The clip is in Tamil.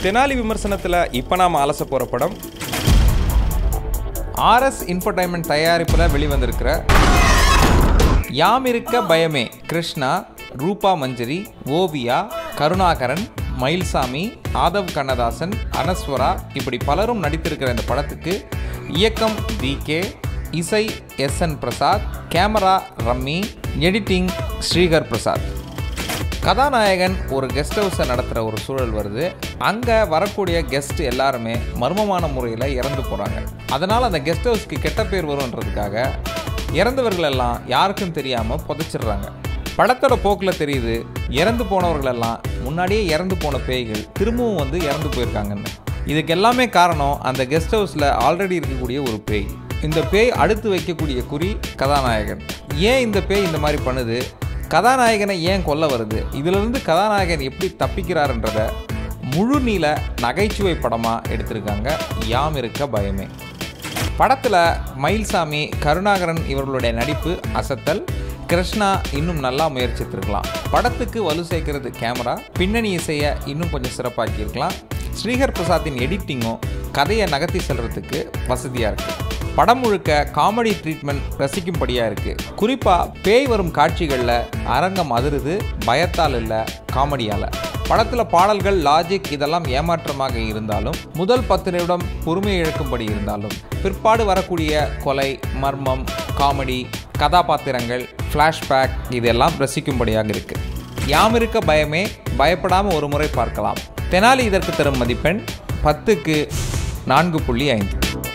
தெனாலி விமர்சனத்தில் இப்போ நாம் அலச போகிற படம் ஆர்எஸ் இன்ஃபர்டைன்மெண்ட் தயாரிப்பில் வெளிவந்திருக்கிற யாம் இருக்க பயமே கிருஷ்ணா ரூபா மஞ்சரி ஓவியா கருணாகரன் மயில்சாமி ஆதவ் கண்ணதாசன் அனஸ்வரா இப்படி பலரும் நடித்திருக்கிற இந்த படத்துக்கு இயக்கம் வி கே இசை எஸ் என் பிரசாத் கேமரா ரம்மி எடிட்டிங் ஸ்ரீகர் பிரசாத் கதாநாயகன் ஒரு கெஸ்ட் ஹவுஸை நடத்துகிற ஒரு சூழல் வருது அங்கே வரக்கூடிய கெஸ்ட் எல்லாருமே மர்மமான முறையில் இறந்து போகிறாங்க அதனால் அந்த கெஸ்ட் ஹவுஸ்க்கு கெட்ட பேர் வரும்ன்றதுக்காக இறந்தவர்கள் எல்லாம் யாருக்கும் தெரியாமல் புதைச்சிடுறாங்க படத்தோட போக்கில் தெரியுது இறந்து போனவர்களெல்லாம் முன்னாடியே இறந்து போன பேய்கள் திரும்பவும் வந்து இறந்து போயிருக்காங்கன்னு இதுக்கு எல்லாமே காரணம் அந்த கெஸ்ட் ஹவுஸில் ஆல்ரெடி இருக்கக்கூடிய ஒரு பேய் இந்த பேய் அடுத்து வைக்கக்கூடிய குறி கதாநாயகன் ஏன் இந்த பேய் இந்த மாதிரி பண்ணுது கதாநாயகனை ஏன் கொல்ல வருது இதிலிருந்து கதாநாயகன் எப்படி தப்பிக்கிறாருன்றத முழு நீள நகைச்சுவை படமாக எடுத்திருக்காங்க யாம் இருக்க பயமே படத்தில் மயில்சாமி கருணாகரன் இவர்களுடைய நடிப்பு அசத்தல் கிருஷ்ணா இன்னும் நல்லா முயற்சித்திருக்கலாம் படத்துக்கு வலு சேர்க்கிறது கேமரா பின்னணி இசையை இன்னும் கொஞ்சம் சிறப்பாக்கியிருக்கலாம் ஸ்ரீஹர் பிரசாத்தின் எடிட்டிங்கும் கதையை நகர்த்தி செல்றதுக்கு வசதியாக இருக்குது படம் முழுக்க காமெடி ட்ரீட்மெண்ட் ரசிக்கும்படியாக இருக்குது குறிப்பாக பேய் வரும் காட்சிகளில் அரங்கம் அதிருது பயத்தால் இல்லை காமெடியால் படத்தில் பாடல்கள் லாஜிக் இதெல்லாம் ஏமாற்றமாக இருந்தாலும் முதல் பத்து நிமிடம் பொறுமை இழக்கும்படி இருந்தாலும் பிற்பாடு வரக்கூடிய கொலை மர்மம் காமெடி கதாபாத்திரங்கள் ஃப்ளாஷ்பேக் இதெல்லாம் ரசிக்கும்படியாக இருக்குது யாம் இருக்க பயமே பயப்படாமல் ஒரு முறை பார்க்கலாம் தெனாலி இதற்கு தரும் மதிப்பெண் பத்துக்கு நான்கு புள்ளி ஐந்து